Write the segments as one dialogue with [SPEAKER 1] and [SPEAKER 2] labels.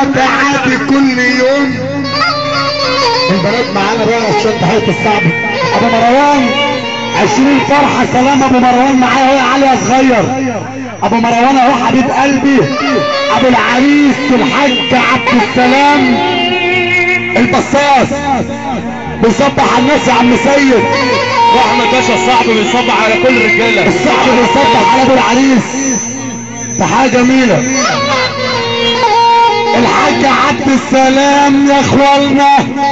[SPEAKER 1] تعادي كل يوم البنات معانا بقى عشان تحية الصعب ابو مروان عشرين فرحة سلام ابو مروان معايا وهي عالية صغير ابو مروان اهو حبيب قلبي ابو العريس الحاج عبد السلام البصاص بيصبح على الناس يا عم سيد
[SPEAKER 2] واحمد باشا الصعب بيصبح على كل الرجاله
[SPEAKER 1] الصعب بيصبح على ابو العريس ده حاجة جميلة الحاج عبد السلام يا اخوانا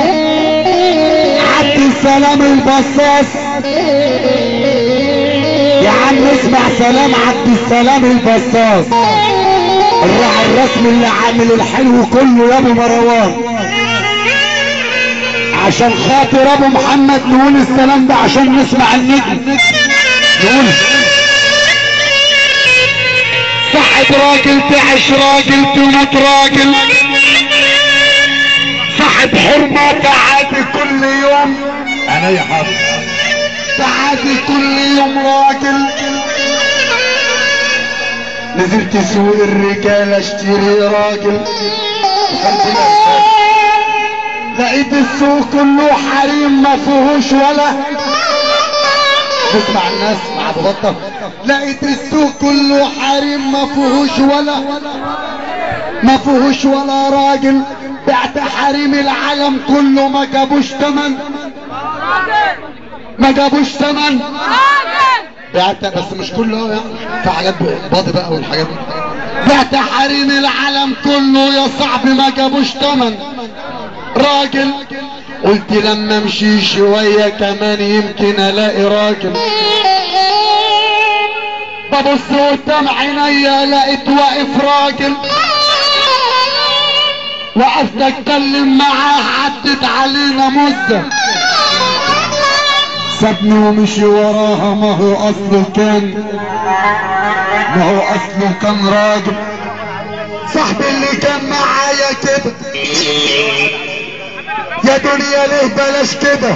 [SPEAKER 1] عبد السلام البصاص يا عم اسمع سلام عبد السلام البصاص الراعي الرسمي اللي عامل الحلو كله يا ابو مروان عشان خاطر ابو محمد نقول السلام ده عشان نسمع النجم نقول صاحب راجل تعيش راجل تموت راجل صاحب حرمة تعادي كل يوم
[SPEAKER 2] انا يا حاضر
[SPEAKER 1] تعادي كل يوم راجل نزلت سوق الرجال اشتري راجل لقيت السوق كله حريم ما فيهوش ولا تسمع الناس مع ابو بطه لقيت السوق كله حريم ما فيهوش ولا ما فيهوش ولا راجل بعت حريم العالم كله ما جابوش تمن ما جابوش تمن بعت بس مش كله يعني في حاجات باضي بقى والحاجات دي بعت حريم العالم كله يا صاحبي ما جابوش تمن راجل قلت لما امشي شوية كمان يمكن الاقي راجل ببص قدام عينيا لقيت واقف راجل وقفت اتكلم معاه عدت علينا مدة سابني ومشي وراها ما هو اصله كان ما هو اصله كان راجل صاحبي اللي كان معايا كده يا دنيا ليه بلاش كده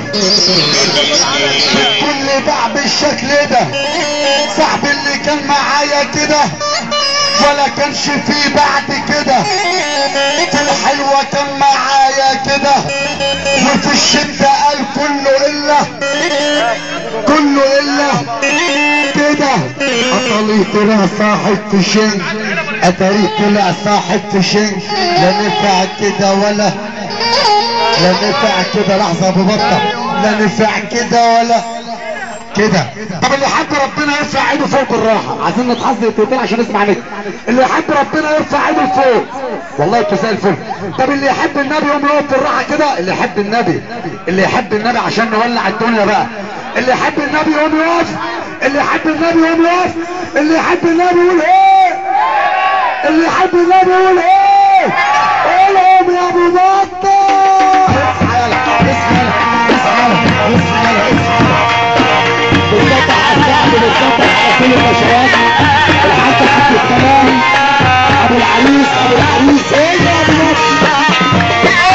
[SPEAKER 1] كل باع بالشكل ده صاحبي اللي كان معايا كده ولا كانش فيه بعد كده في الحلوة كان معايا كده وفي الشدة قال كله إلا كله إلا كده أطلي طلع صاحب فشنج أتاري طلع صاحب فشنج لا نفع كده ولا لا نفع كده لحظة ابو بطة لا نفع كده ولا كده طب اللي يحب ربنا يرفع ايده فوق بالراحة عايزين نتحظ دقيقتين عشان نسمع نجم اللي يحب ربنا يرفع ايده فوق والله انتوا زي الفل طب اللي يحب النبي يقوم يقف بالراحة كده اللي يحب النبي اللي يحب النبي عشان نولع الدنيا بقى اللي يحب النبي يقوم يقف اللي يحب النبي يقوم يقف اللي يحب النبي يقول ايه اللي يحب النبي يقول ايه قولهم يا ابو بطة اصحى يلا اصحى يلا اصحى يلا اصحى يلا بالفتح على الشعب بالفتح على كل البشرات الحاج عبد السلام ابو العريس ابو العريس ايه يا ابو بطة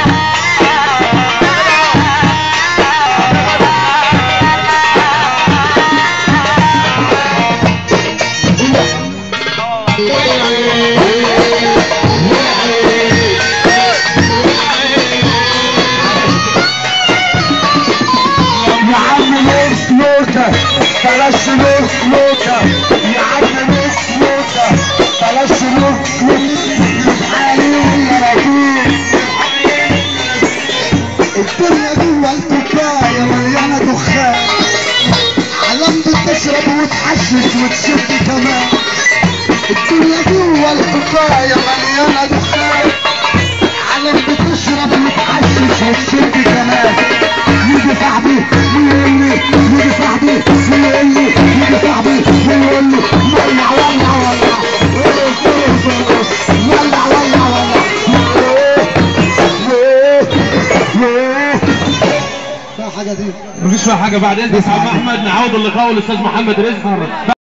[SPEAKER 1] يا عم ليه سلوكة بلاش سلوك سلوكة يا عم ليه سلوكة بلاش سلوك سلوك حالي ولا راجل الدنيا جوه الكوباية مليانة دخان علم بتشرب وتحشش وتشد كمان الدنيا جوه الكوباية مليانة دخان علم بتشرب وتحشش وتشد كمان يجي صاحبي ويقول لي يجي صاحبي ويقول لي يجي صاحبي ويقول لي ولع ولع ولع ولع ولع ولع حاجة دي
[SPEAKER 2] مفيش فيها حاجه بعد اذنك يا عم احمد نعود اللقاء والاستاذ محمد رزق